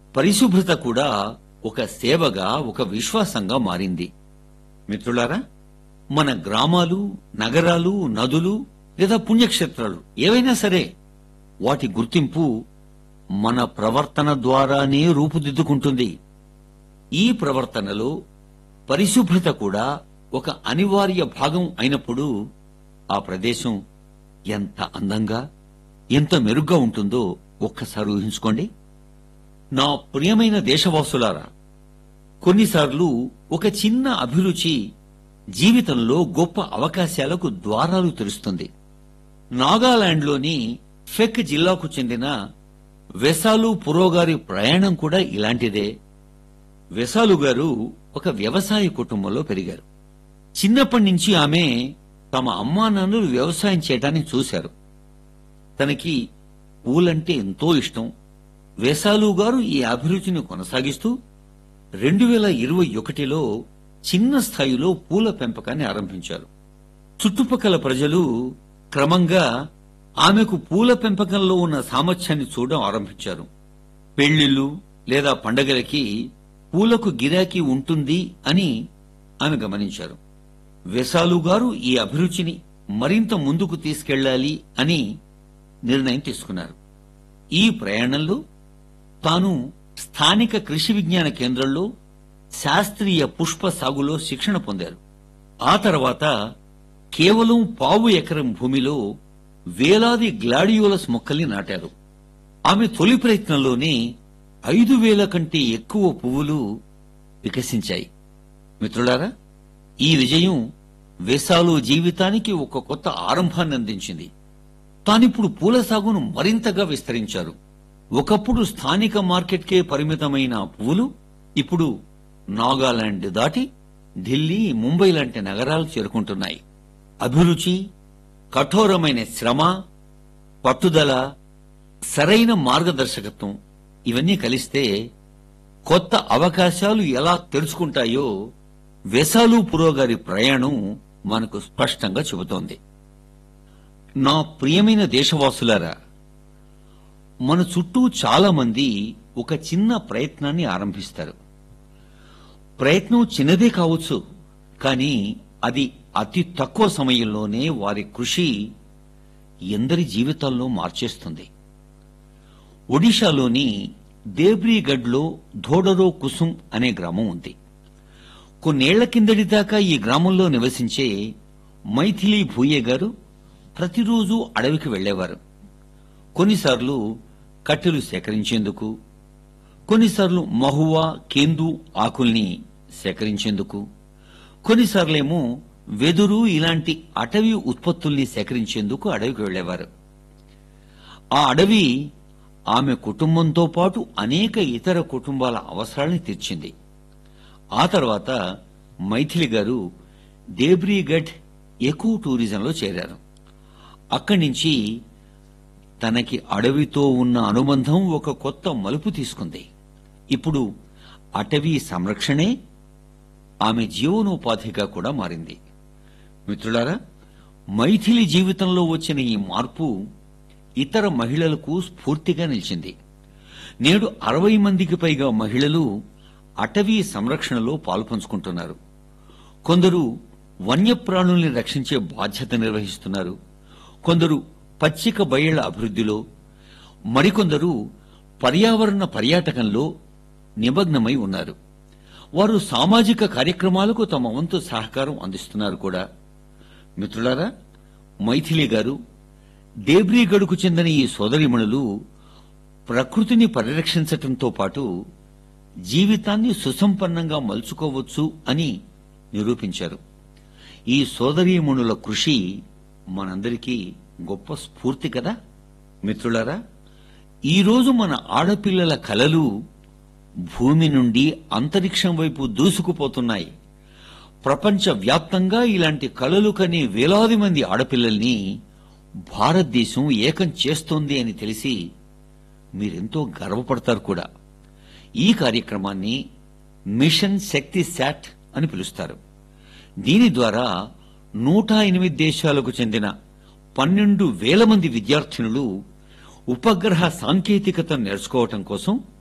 పరిశుభ్రత కూడా ఒక సేవగా ఒక విశ్వాసంగా మారింది మిత్రులారా మన గ్రామాలు నగరాలు నదులు లేదా పుణ్యక్షేత్రాలు ఏవైనా సరే వాటి గుర్తింపు మన ప్రవర్తన ద్వారానే రూపుదిద్దుకుంటుంది ఈ ప్రవర్తనలో పరిశుభ్రత కూడా ఒక అనివార్య భాగం అయినప్పుడు ఆ ప్రదేశం ఎంత అందంగా ఎంత మెరుగ్గా ఉంటుందో ఒక్కసారి ఊహించుకోండి నా ప్రియమైన దేశవాసులారా కొన్నిసార్లు ఒక చిన్న అభిరుచి జీవితంలో గొప్ప అవకాశాలకు ద్వారాలు తెరుస్తుంది నాగాలాండ్లోని ఫెక్ జిల్లాకు చెందిన వెసాలు పురోగారి ప్రయాణం కూడా ఇలాంటిదే వెసాలు గారు ఒక వ్యవసాయ కుటుంబంలో పెరిగారు చిన్నప్పటి నుంచి ఆమె తమ అమ్మా నాన్నలు వ్యవసాయం చేయడానికి చూశారు తనకి పూలంటే ఎంతో ఇష్టం వేసాలు గారు ఈ అభిరుచిని కొనసాగిస్తూ రెండు వేల ఇరవై ఒకటిలో చిన్న స్థాయిలో పూల పెంపకాన్ని ఆరంభించారు చుట్టుపక్కల ప్రజలు క్రమంగా ఆమెకు పూల పెంపకంలో ఉన్న సామర్థ్యాన్ని చూడడం ఆరంభించారు పెళ్లిళ్లు లేదా పండగలకి పూలకు గిరాకీ ఉంటుంది అని ఆమె గమనించారు వెసాలు గారు ఈ అభిరుచిని మరింత ముందుకు తీసుకెళ్లాలి అని నిర్ణయం తీసుకున్నారు ఈ ప్రయాణంలో తాను స్థానిక కృషి విజ్ఞాన కేంద్రంలో శాస్త్రీయ పుష్ప సాగులో శిక్షణ పొందారు ఆ తర్వాత కేవలం పావు ఎకరం భూమిలో వేలాది గ్లాడియోలస్ మొక్కల్ని నాటారు ఆమె తొలి ప్రయత్నంలోనే ఐదు వేల కంటే ఎక్కువ పువ్వులు వికసించాయి మిత్రులారా ఈ విజయం వేసాలు జీవితానికి ఒక కొత్త ఆరంభాన్ని అందించింది తానిప్పుడు పూల సాగును మరింతగా విస్తరించారు ఒకప్పుడు స్థానిక మార్కెట్కే పరిమితమైన పువ్వులు ఇప్పుడు నాగాలాండ్ దాటి ఢిల్లీ ముంబై లాంటి నగరాలు చేరుకుంటున్నాయి అభిరుచి కఠోరమైన శ్రమ పట్టుదల సరైన మార్గదర్శకత్వం ఇవన్నీ కలిస్తే కొత్త అవకాశాలు ఎలా తెరుచుకుంటాయో వెసాలు పురోగారి ప్రయాణం మనకు స్పష్టంగా చెబుతోంది నా ప్రియమైన దేశవాసులారా మన చుట్టూ చాలా మంది ఒక చిన్న ప్రయత్నాన్ని ఆరంభిస్తారు ప్రయత్నం చిన్నదే కావచ్చు కానీ అది అతి తక్కువ సమయంలోనే వారి కృషి ఎందరి జీవితాల్లో మార్చేస్తుంది ఒడిశాలోని దేబ్రీగఢ్లో ధోడరో కుసుమ్ అనే గ్రామం ఉంది కొన్నేళ్ల కిందటి దాకా ఈ గ్రామంలో నివసించే మైథిలి భూయే గారు ప్రతిరోజు అడవికి వెళ్లేవారు కొన్నిసార్లు కట్టెలు సేకరించేందుకు కొన్నిసార్లు మహువా కేందు ఆకుల్ని సేకరించేందుకు కొన్నిసార్లేమో వెదురు ఇలాంటి అటవీ ఉత్పత్తుల్ని సేకరించేందుకు అడవికి వెళ్లేవారు ఆ అడవి ఆమె కుటుంబంతో పాటు అనేక ఇతర కుటుంబాల అవసరాల్ని తీర్చింది ఆ తర్వాత మైథిలి గారు దేబ్రీగఢ్ ఎకో టూరిజంలో చేరారు అక్కడి నుంచి తనకి అడవితో ఉన్న అనుబంధం ఒక కొత్త మలుపు తీసుకుంది ఇప్పుడు అటవీ సంరక్షణే ఆమె జీవనోపాధిగా కూడా మారింది మిత్రులారా మైథిలి జీవితంలో వచ్చిన ఈ మార్పు ఇతర మహిళలకు స్ఫూర్తిగా నిలిచింది నేడు అరవై మందికి పైగా మహిళలు అటవీ సంరక్షణలో పాల్పంచుకుంటున్నారు కొందరు వన్యప్రాణుల్ని రక్షించే బాధ్యత నిర్వహిస్తున్నారు కొందరు పచ్చిక బయళ్ల అభివృద్ధిలో మరికొందరు పర్యావరణ పర్యాటకంలో నిమగ్నమై ఉన్నారు వారు సామాజిక కార్యక్రమాలకు తమ వంతు సహకారం అందిస్తున్నారు కూడా మిత్రులారా మైథిలి గారు దేబ్రీగఢ్కు చెందిన ఈ సోదరిమణులు ప్రకృతిని పరిరక్షించటంతో పాటు జీవితాన్ని సుసంపన్నంగా మలుచుకోవచ్చు అని నిరూపించారు ఈ సోదరీమణుల కృషి మనందరికీ గొప్ప స్ఫూర్తి కదా మిత్రులారా ఈరోజు మన ఆడపిల్లల కలలు భూమి నుండి అంతరిక్షం వైపు దూసుకుపోతున్నాయి ప్రపంచ వ్యాప్తంగా ఇలాంటి కలలు కనే వేలాది మంది ఆడపిల్లల్ని భారతదేశం ఏకం చేస్తోంది అని తెలిసి మీరెంతో గర్వపడతారు కూడా ఈ కార్యక్రమాన్ని మిషన్ శక్తి శాట్ అని పిలుస్తారు దీని ద్వారా నూట ఎనిమిది దేశాలకు చెందిన పన్నెండు వేల మంది విద్యార్థినులు ఉపగ్రహ సాంకేతికతను నేర్చుకోవటం కోసం